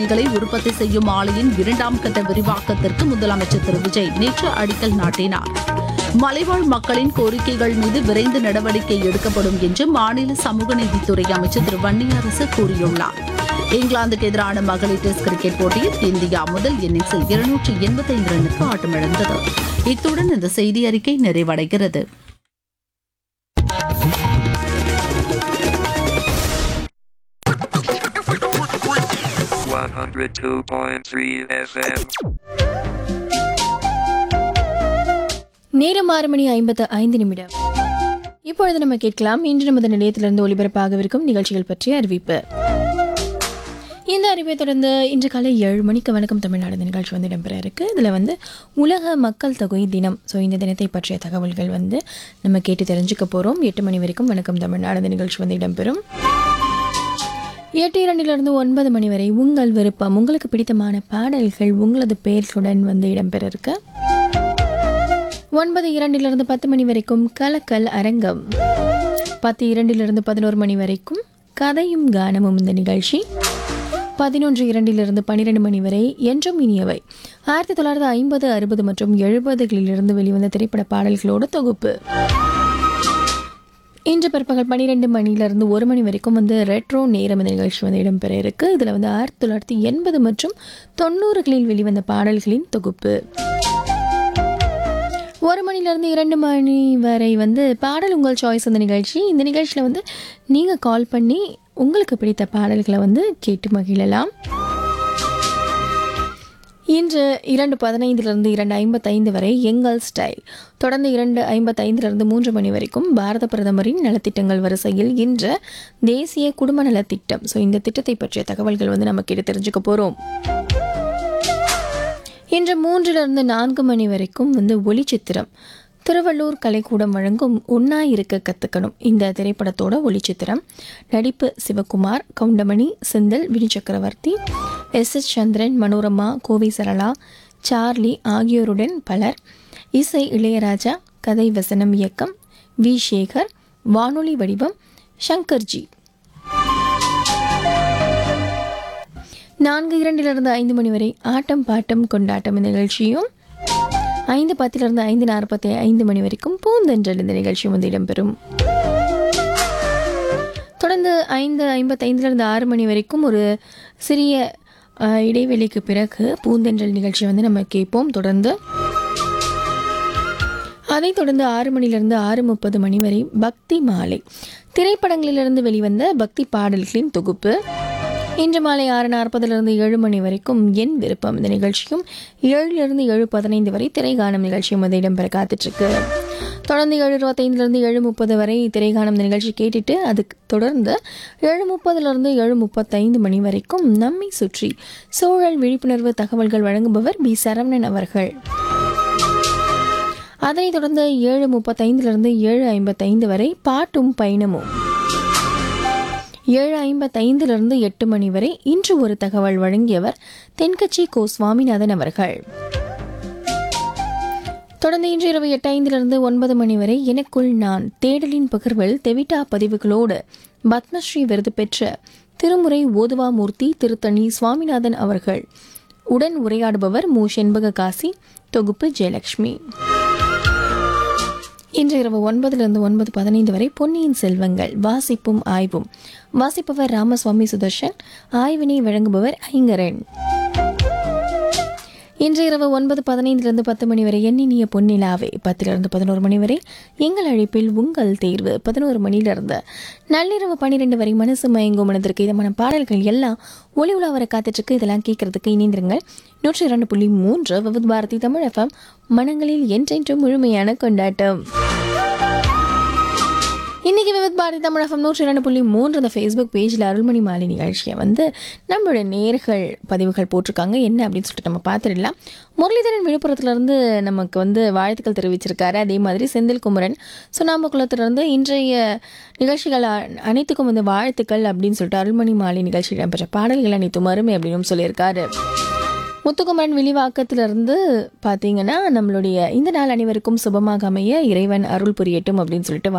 களை உற்பத்தி செய்யும் ஆலையின் இரண்டாம் கட்ட விரிவாக்கத்திற்கு முதலமைச்சர் திரு விஜய் நேற்று அடிக்கல் நாட்டினார் மலைவாழ் மக்களின் கோரிக்கைகள் மீது விரைந்து நடவடிக்கை எடுக்கப்படும் என்று மாநில சமூக நீதித்துறை அமைச்சர் திரு வன்னியரசு கூறியுள்ளார் இங்கிலாந்துக்கு எதிரான மகளிர் டெஸ்ட் கிரிக்கெட் போட்டியில் இந்தியா முதல் இன்னிங்ஸில் இருநூற்றி எண்பத்தைந்து ரன்னுக்கு ஆட்டமிழந்தது இத்துடன் இந்த செய்தி அறிக்கை நிறைவடைகிறது One hundred two point three FM. நேரம் ஆறு மணி ஐம்பத்து ஐந்து நிமிடம் இப்பொழுது நம்ம கேட்கலாம் இன்று நமது நிலையத்திலிருந்து ஒளிபரப்பாகவிருக்கும் நிகழ்ச்சிகள் பற்றிய அறிவிப்பு இந்த அறிவை தொடர்ந்து இன்று காலை ஏழு மணிக்கு வணக்கம் தமிழ்நாடு இந்த நிகழ்ச்சி வந்து இடம்பெற இருக்கு இதில் வந்து உலக மக்கள் தொகை தினம் ஸோ இந்த தினத்தை பற்றிய தகவல்கள் வந்து நம்ம கேட்டு தெரிஞ்சுக்க போகிறோம் எட்டு மணி வரைக்கும் வணக்கம் தமிழ்நாடு இந்த நிகழ்ச்சி வந்து இடம்பெறும் எட்டு இரண்டிலிருந்து ஒன்பது மணி வரை உங்கள் விருப்பம் உங்களுக்கு பிடித்தமான பாடல்கள் உங்களது பெயர்களுடன் வந்து இடம்பெற இருக்கு ஒன்பது இரண்டிலிருந்து பத்து மணி வரைக்கும் கலக்கல் அரங்கம் பத்து இரண்டிலிருந்து பதினோரு மணி வரைக்கும் கதையும் கானமும் இந்த நிகழ்ச்சி பதினொன்று இரண்டிலிருந்து பன்னிரெண்டு மணி வரை என்றும் இனியவை ஆயிரத்தி தொள்ளாயிரத்தி ஐம்பது அறுபது மற்றும் எழுபதுகளிலிருந்து வெளிவந்த திரைப்பட பாடல்களோட தொகுப்பு இன்று பிற்பகல் பன்னிரெண்டு மணியிலிருந்து ஒரு மணி வரைக்கும் வந்து ரெட்ரோ நேரம் இந்த நிகழ்ச்சி வந்து இடம்பெற இருக்கு இதில் வந்து ஆயிரத்தி தொள்ளாயிரத்தி எண்பது மற்றும் தொண்ணூறுகளில் வெளிவந்த பாடல்களின் தொகுப்பு ஒரு மணிலேருந்து இரண்டு மணி வரை வந்து பாடல் உங்கள் சாய்ஸ் அந்த நிகழ்ச்சி இந்த நிகழ்ச்சியில் வந்து நீங்கள் கால் பண்ணி உங்களுக்கு பிடித்த பாடல்களை வந்து கேட்டு மகிழலாம் இன்று இரண்டு பதினைந்திலிருந்து இரண்டு ஐம்பத்தைந்து வரை எங்கள் ஸ்டைல் தொடர்ந்து இரண்டு ஐம்பத்தைந்திலிருந்து மூன்று மணி வரைக்கும் பாரத பிரதமரின் நலத்திட்டங்கள் வரிசையில் இன்று தேசிய குடும்ப நலத்திட்டம் ஸோ இந்த திட்டத்தை பற்றிய தகவல்கள் வந்து நம்ம கேட்டு தெரிஞ்சுக்க போகிறோம் இன்று மூன்றிலிருந்து நான்கு மணி வரைக்கும் வந்து ஒளிச்சித்திரம் திருவள்ளூர் கலைக்கூடம் வழங்கும் ஒன்னா இருக்க கத்துக்கணும் இந்த திரைப்படத்தோட ஒளிச்சித்திரம் நடிப்பு சிவகுமார் கவுண்டமணி செந்தில் வினி சக்கரவர்த்தி எஸ் எஸ் சந்திரன் மனோரமா கோவை சரளா சார்லி ஆகியோருடன் பலர் இசை இளையராஜா கதை வசனம் இயக்கம் வி சேகர் வானொலி வடிவம் சங்கர்ஜி நான்கு இரண்டிலிருந்து ஐந்து மணி வரை ஆட்டம் பாட்டம் கொண்டாட்டம் இந்த நிகழ்ச்சியும் ஐந்து பத்திலிருந்து ஐந்து நாற்பத்தி ஐந்து மணி வரைக்கும் பூந்தென்றல் இந்த நிகழ்ச்சியும் வந்து இடம்பெறும் தொடர்ந்து ஐந்து ஐம்பத்தைந்திலிருந்து ஆறு மணி வரைக்கும் ஒரு சிறிய அஹ், இடைவெளிக்கு பிறகு பூந்தென்றல் நிகழ்ச்சி வந்து நம்ம கேட்போம் தொடர்ந்து அதைத் தொடர்ந்து ஆறு மணிலிருந்து ஆறு முப்பது மணி வரை பக்தி மாலை திரைப்படங்களிலிருந்து வெளிவந்த பக்தி பாடல்களின் தொகுப்பு இன்று மாலை ஆறு நாற்பதுலேருந்து ஏழு மணி வரைக்கும் என் விருப்பம் இந்த நிகழ்ச்சியும் ஏழுலேருந்து ஏழு பதினைந்து வரை திரைகாணும் நிகழ்ச்சியும் வந்து இடம்பெற காத்துட்ருக்கு தொடர்ந்து ஏழு இருபத்தைந்துலேருந்து ஏழு முப்பது வரை திரைகாணும் இந்த நிகழ்ச்சி கேட்டுட்டு அதுக்கு தொடர்ந்து ஏழு முப்பதுலேருந்து ஏழு முப்பத்தைந்து மணி வரைக்கும் நம்மை சுற்றி சூழல் விழிப்புணர்வு தகவல்கள் வழங்குபவர் பி சரவணன் அவர்கள் அதனைத் தொடர்ந்து ஏழு முப்பத்தைந்திலிருந்து ஏழு ஐம்பத்தைந்து வரை பாட்டும் பயணமும் ஏழு ஐம்பத்தைந்திலிருந்து எட்டு மணி வரை இன்று ஒரு தகவல் வழங்கியவர் தென்கட்சி கோ சுவாமிநாதன் அவர்கள் தொடர்ந்து இன்று இரவு எட்டு ஐந்திலிருந்து ஒன்பது மணி வரை எனக்குள் நான் தேடலின் பகிர்வில் தெவிட்டா பதிவுகளோடு பத்மஸ்ரீ விருது பெற்ற திருமுறை ஓதுவாமூர்த்தி திருத்தணி சுவாமிநாதன் அவர்கள் உடன் உரையாடுபவர் மு செண்பக காசி தொகுப்பு ஜெயலட்சுமி இன்று இரவு ஒன்பதிலிருந்து ஒன்பது பதினைந்து வரை பொன்னியின் செல்வங்கள் வாசிப்பும் ஆய்வும் வாசிப்பவர் ராமசுவாமி சுதர்ஷன் ஆய்வினை வழங்குபவர் ஐங்கரன் இன்று இரவு ஒன்பது பதினைந்திலிருந்து பத்து மணி வரை எண்ணினிய பொன்னிலாவே பத்திலிருந்து பதினோரு மணி வரை எங்கள் அழைப்பில் உங்கள் தேர்வு பதினோரு மணியிலிருந்து நள்ளிரவு பன்னிரெண்டு வரை மனசு மயங்கும் மனதிற்கு இதமான பாடல்கள் எல்லாம் ஒளி உலா வர காத்துட்ருக்கு இதெல்லாம் கேட்கறதுக்கு இணைந்திருங்கள் நூற்றி இரண்டு புள்ளி மூன்று விவித் பாரதி தமிழ் எஃப்எம் மனங்களில் என்றென்றும் முழுமையான கொண்டாட்டம் இன்னைக்கு விவித் பாரதி தமிழ் எஃப்எம் நூற்றி இரண்டு புள்ளி மூன்று அந்த ஃபேஸ்புக் பேஜில் அருள்மணி மாலை நிகழ்ச்சியை வந்து நம்மளுடைய நேர்கள் பதிவுகள் போட்டிருக்காங்க என்ன அப்படின்னு சொல்லிட்டு நம்ம பார்த்துடலாம் முரளிதரன் விழுப்புரத்துலேருந்து நமக்கு வந்து வாழ்த்துக்கள் தெரிவிச்சிருக்காரு அதே மாதிரி செந்தில் குமரன் சுண்ணாம்பகுளத்துலேருந்து இன்றைய நிகழ்ச்சிகள் அ- அனைத்துக்கும் வந்து வாழ்த்துக்கள் அப்படின்னு சொல்லிட்டு அருள்மணி மாலை நிகழ்ச்சி இடம்பெற்ற பாடல்கள் அனைத்தும் அருமை அப்படின்னு சொல்லியிருக்காரு முத்துக்குமரன் விழிவாக்கத்திலிருந்து பார்த்தீங்கன்னா நம்மளுடைய இந்த நாள் அனைவருக்கும் சுபமாக அமைய இறைவன் அருள் புரியட்டும் அப்படின்னு சொல்லிட்டு